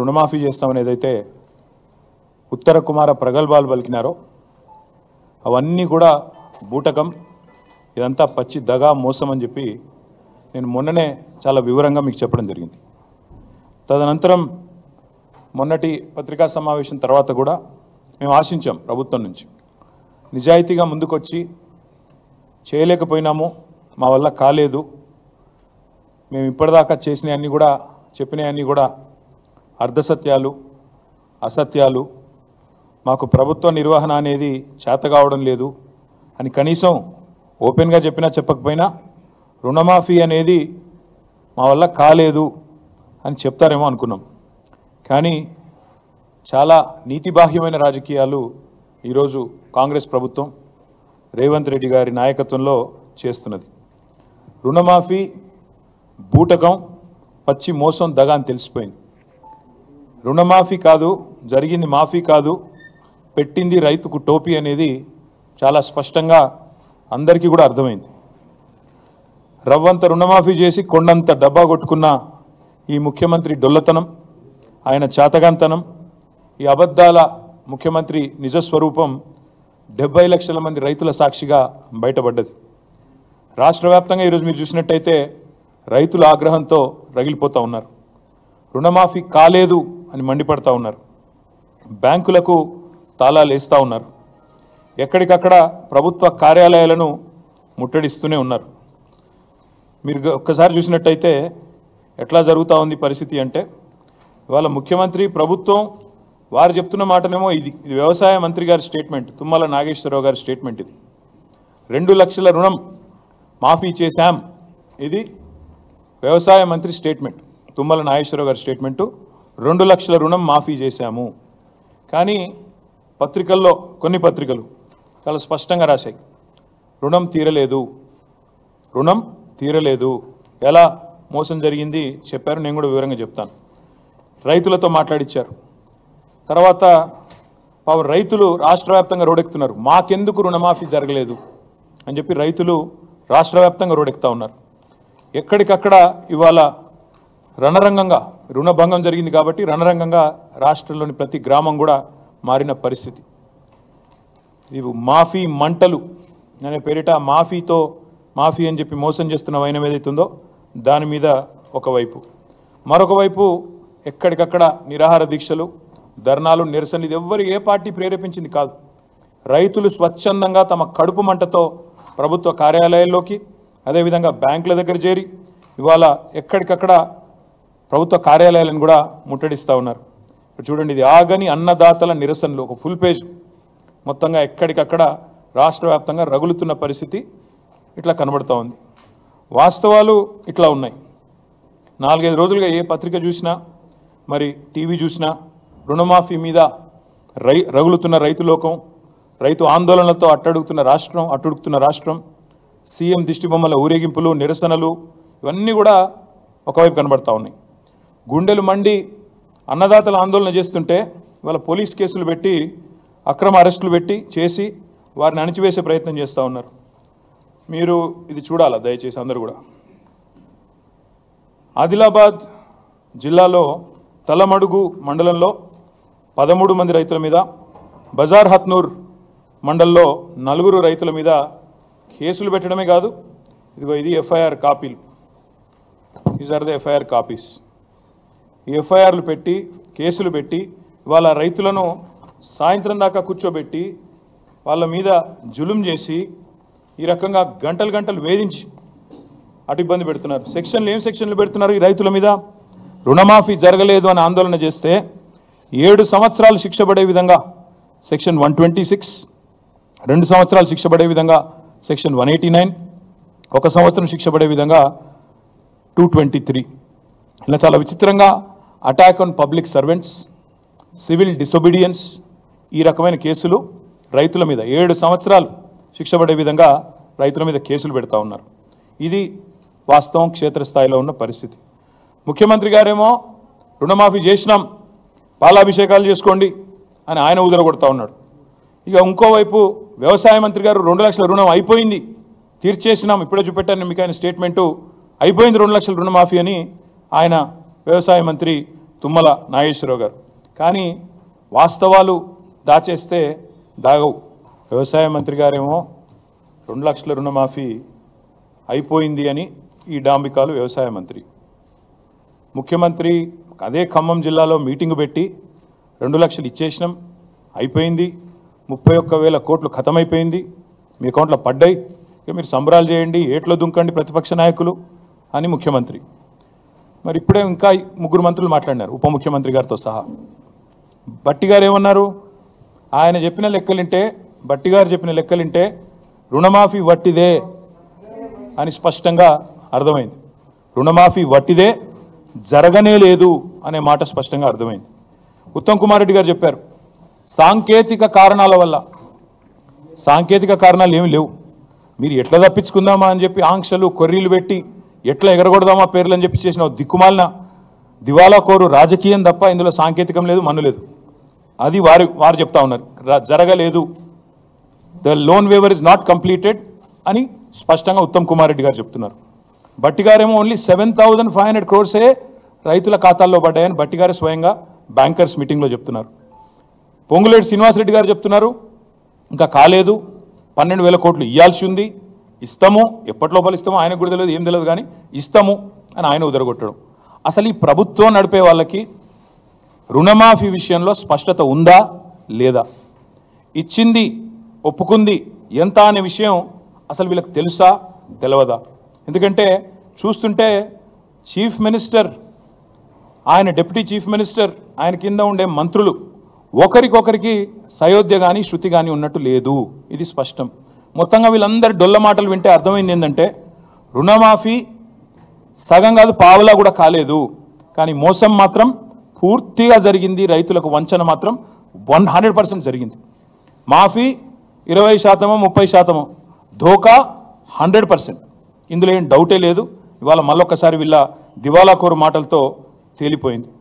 రుణమాఫీ చేస్తామని ఏదైతే ఉత్తర కుమార ప్రగల్భాలు పలికినారో అవన్నీ కూడా బూటకం ఇదంతా పచ్చి దగా మోసం అని చెప్పి నేను మొన్ననే చాలా వివరంగా మీకు చెప్పడం జరిగింది తదనంతరం మొన్నటి పత్రికా సమావేశం తర్వాత కూడా మేము ఆశించాం ప్రభుత్వం నుంచి నిజాయితీగా ముందుకొచ్చి చేయలేకపోయినాము మా వల్ల కాలేదు మేము ఇప్పటిదాకా చేసినవన్నీ కూడా చెప్పినవన్నీ కూడా అర్ధసత్యాలు అసత్యాలు మాకు ప్రభుత్వ నిర్వహణ అనేది చేత కావడం లేదు అని కనీసం ఓపెన్గా చెప్పినా చెప్పకపోయినా రుణమాఫీ అనేది మా వల్ల కాలేదు అని చెప్తారేమో అనుకున్నాం కానీ చాలా నీతిబాహ్యమైన రాజకీయాలు ఈరోజు కాంగ్రెస్ ప్రభుత్వం రేవంత్ రెడ్డి గారి నాయకత్వంలో చేస్తున్నది రుణమాఫీ బూటకం పచ్చి మోసం దగా అని తెలిసిపోయింది రుణమాఫీ కాదు జరిగింది మాఫీ కాదు పెట్టింది రైతుకు టోపీ అనేది చాలా స్పష్టంగా అందరికీ కూడా అర్థమైంది రవ్వంత రుణమాఫీ చేసి కొండంత డబ్బా కొట్టుకున్న ఈ ముఖ్యమంత్రి డొల్లతనం ఆయన చాతగాంతనం ఈ అబద్ధాల ముఖ్యమంత్రి నిజస్వరూపం డెబ్బై లక్షల మంది రైతుల సాక్షిగా బయటపడ్డది రాష్ట్ర వ్యాప్తంగా ఈరోజు మీరు చూసినట్టయితే రైతుల ఆగ్రహంతో రగిలిపోతూ ఉన్నారు రుణమాఫీ కాలేదు అని మండిపడతా ఉన్నారు బ్యాంకులకు తాళాలు వేస్తూ ఉన్నారు ఎక్కడికక్కడ ప్రభుత్వ కార్యాలయాలను ముట్టడిస్తూనే ఉన్నారు మీరు గ- ఒక్కసారి చూసినట్టయితే ఎట్లా జరుగుతూ ఉంది పరిస్థితి అంటే ఇవాళ ముఖ్యమంత్రి ప్రభుత్వం వారు చెప్తున్న మాటనేమో ఇది ఇది వ్యవసాయ మంత్రి గారి స్టేట్మెంట్ తుమ్మల నాగేశ్వరరావు గారి స్టేట్మెంట్ ఇది రెండు లక్షల రుణం మాఫీ చేశాం ఇది వ్యవసాయ మంత్రి స్టేట్మెంట్ తుమ్మల నాగేశ్వరరావు గారి స్టేట్మెంటు రెండు లక్షల రుణం మాఫీ చేశాము కానీ పత్రికల్లో కొన్ని పత్రికలు చాలా స్పష్టంగా రాశాయి రుణం తీరలేదు రుణం తీరలేదు ఎలా మోసం జరిగింది చెప్పారు నేను కూడా వివరంగా చెప్తాను రైతులతో మాట్లాడిచ్చారు తర్వాత పాపం రైతులు రాష్ట్ర వ్యాప్తంగా రోడెక్కుతున్నారు మాకెందుకు రుణమాఫీ జరగలేదు అని చెప్పి రైతులు రాష్ట్ర వ్యాప్తంగా రోడెక్కుతా ఉన్నారు ఎక్కడికక్కడ ఇవాళ రణరంగంగా రుణభంగం జరిగింది కాబట్టి రణరంగంగా రాష్ట్రంలోని ప్రతి గ్రామం కూడా మారిన పరిస్థితి ఇవి మాఫీ మంటలు అనే పేరిట మాఫీతో మాఫీ అని చెప్పి మోసం చేస్తున్న వైనం ఏదైతుందో దాని మీద ఒకవైపు మరొక వైపు ఎక్కడికక్కడ నిరాహార దీక్షలు ధర్నాలు నిరసనలు ఇది ఎవ్వరు ఏ పార్టీ ప్రేరేపించింది కాదు రైతులు స్వచ్ఛందంగా తమ కడుపు మంటతో ప్రభుత్వ కార్యాలయాల్లోకి అదేవిధంగా బ్యాంకుల దగ్గర చేరి ఇవాళ ఎక్కడికక్కడ ప్రభుత్వ కార్యాలయాలను కూడా ముట్టడిస్తూ ఉన్నారు ఇప్పుడు చూడండి ఇది ఆగని అన్నదాతల నిరసనలు ఒక ఫుల్ పేజ్ మొత్తంగా ఎక్కడికక్కడ రాష్ట్ర వ్యాప్తంగా రగులుతున్న పరిస్థితి ఇట్లా కనబడుతూ ఉంది వాస్తవాలు ఇట్లా ఉన్నాయి నాలుగైదు రోజులుగా ఏ పత్రిక చూసినా మరి టీవీ చూసినా రుణమాఫీ మీద రై రగులుతున్న రైతు లోకం రైతు ఆందోళనలతో అట్టడుగుతున్న రాష్ట్రం అట్టుడుగుతున్న రాష్ట్రం సీఎం దిష్టిబొమ్మల ఊరేగింపులు నిరసనలు ఇవన్నీ కూడా ఒకవైపు కనబడతా ఉన్నాయి గుండెలు మండి అన్నదాతల ఆందోళన చేస్తుంటే ఇవాళ పోలీస్ కేసులు పెట్టి అక్రమ అరెస్టులు పెట్టి చేసి వారిని అణిచివేసే ప్రయత్నం చేస్తూ ఉన్నారు మీరు ఇది చూడాలా దయచేసి అందరూ కూడా ఆదిలాబాద్ జిల్లాలో తలమడుగు మండలంలో పదమూడు మంది రైతుల మీద బజార్ హత్నూర్ మండల్లో నలుగురు రైతుల మీద కేసులు పెట్టడమే కాదు ఇదిగో ఇది ఎఫ్ఐఆర్ కాపీలు these are the FIR copies ఈ ఎఫ్ఐఆర్లు పెట్టి కేసులు పెట్టి వాళ్ళ రైతులను సాయంత్రం దాకా కూర్చోబెట్టి వాళ్ళ మీద జులుం చేసి ఈ రకంగా గంటలు గంటలు వేధించి అటు ఇబ్బంది పెడుతున్నారు సెక్షన్లు ఏం సెక్షన్లు పెడుతున్నారు ఈ రైతుల మీద రుణమాఫీ జరగలేదు అని ఆందోళన చేస్తే ఏడు సంవత్సరాలు శిక్ష పడే విధంగా సెక్షన్ వన్ ట్వంటీ సిక్స్ రెండు సంవత్సరాలు శిక్ష పడే విధంగా సెక్షన్ వన్ ఎయిటీ నైన్ ఒక సంవత్సరం శిక్ష పడే విధంగా టూ ట్వంటీ త్రీ ఇలా చాలా విచిత్రంగా attack on public servants civil disobedience ఈ రకమైన కేసులు రైతుల మీద ఏడు సంవత్సరాలు శిక్ష పడే విధంగా రైతుల మీద కేసులు పెడతా ఉన్నారు ఇది వాస్తవం క్షేత్రస్థాయిలో ఉన్న పరిస్థితి ముఖ్యమంత్రి గారేమో రుణమాఫీ చేసినాం పాలాభిషేకాలు చేసుకోండి అని ఆయన ఉదరగొడతా ఉన్నాడు ఇక ఇంకోవైపు వ్యవసాయ మంత్రి గారు రెండు లక్షల రుణం అయిపోయింది తీర్చేసినాం ఇప్పుడే చూపెట్టాను మీకు ఆయన స్టేట్మెంటు అయిపోయింది రెండు లక్షల రుణమాఫీ అని ఆయన వ్యవసాయ మంత్రి తుమ్మల నాగేశ్వరరావు గారు కానీ వాస్తవాలు దాచేస్తే దాగవు వ్యవసాయ మంత్రి గారేమో రెండు లక్షల రుణమాఫీ అయిపోయింది అని ఈ డాంబికాలు వ్యవసాయ మంత్రి ముఖ్యమంత్రి అదే ఖమ్మం జిల్లాలో మీటింగ్ పెట్టి రెండు లక్షలు ఇచ్చేసినాం అయిపోయింది ముప్పై ఒక్క వేల కోట్లు ఖతమైపోయింది మీ అకౌంట్లో పడ్డాయి ఇక మీరు సంబరాలు చేయండి ఏట్లో దుంకండి ప్రతిపక్ష నాయకులు అని ముఖ్యమంత్రి మరి ఇప్పుడే ఇంకా ముగ్గురు మంత్రులు మాట్లాడినారు ఉప ముఖ్యమంత్రి గారితో సహా బట్టి గారు ఏమన్నారు ఆయన చెప్పిన లెక్కలింటే బట్టి గారు చెప్పిన లెక్కలింటే రుణమాఫీ వట్టిదే అని స్పష్టంగా అర్థమైంది రుణమాఫీ వట్టిదే జరగనే లేదు అనే మాట స్పష్టంగా అర్థమైంది ఉత్తమ్ కుమార్ రెడ్డి గారు చెప్పారు సాంకేతిక కారణాల వల్ల సాంకేతిక కారణాలు ఏమి లేవు మీరు ఎట్లా తప్పించుకుందామా అని చెప్పి ఆంక్షలు కొర్రీలు పెట్టి ఎట్లా ఎగరగొడదామా పేర్లు అని చెప్పి చేసిన ఓ దిక్కుమాలిన దివాలా కోరు రాజకీయం తప్ప ఇందులో సాంకేతికం లేదు మన్ను లేదు అది వారు వారు చెప్తా ఉన్నారు ర- జరగలేదు the loan waiver is not completed అని స్పష్టంగా ఉత్తమ్ కుమార్ రెడ్డి గారు చెప్తున్నారు బట్టి గారేమో only seven thousand five hundred క్రోర్సే రైతుల ఖాతాల్లో పడ్డాయని బట్టి గారు స్వయంగా బ్యాంకర్స్ మీటింగ్లో చెప్తున్నారు పొంగులేటి శ్రీనివాసరెడ్డి గారు చెప్తున్నారు ఇంకా కాలేదు పన్నెండు వేల కోట్లు ఇవ్వాల్సి ఉంది ఇస్తాము ఎప్పటి లోపల ఇస్తామో ఆయనకు కూడా తెలియదు ఏం తెలియదు కానీ ఇస్తాము అని ఆయన ఉదరగొట్టడం అసలు ఈ ప్రభుత్వం నడిపే వాళ్ళకి రుణమాఫీ విషయంలో స్పష్టత ఉందా లేదా ఇచ్చింది ఒప్పుకుంది ఎంత అనే విషయం అసలు వీళ్ళకి తెలుసా తెలియదా ఎందుకంటే చూస్తుంటే చీఫ్ మినిస్టర్ ఆయన డిప్యూటీ చీఫ్ మినిస్టర్ ఆయన కింద ఉండే మంత్రులు ఒకరికొకరికి సయోధ్య కానీ శృతి కానీ ఉన్నట్టు లేదు ఇది స్పష్టం మొత్తంగా వీళ్ళందరి డొల్ల మాటలు వింటే అర్థమైంది ఏంటంటే రుణమాఫీ సగం కాదు పావలా కూడా కాలేదు కానీ మోసం మాత్రం పూర్తిగా జరిగింది రైతులకు వంచన మాత్రం వన్ హండ్రెడ్ పర్సెంట్ జరిగింది మాఫీ ఇరవై శాతమో ముప్పై శాతమో ధోకా హండ్రెడ్ పర్సెంట్ ఇందులో ఏం డౌటే లేదు ఇవాళ మళ్ళొక్కసారి వీళ్ళ దివాలా కోరు మాటలతో తేలిపోయింది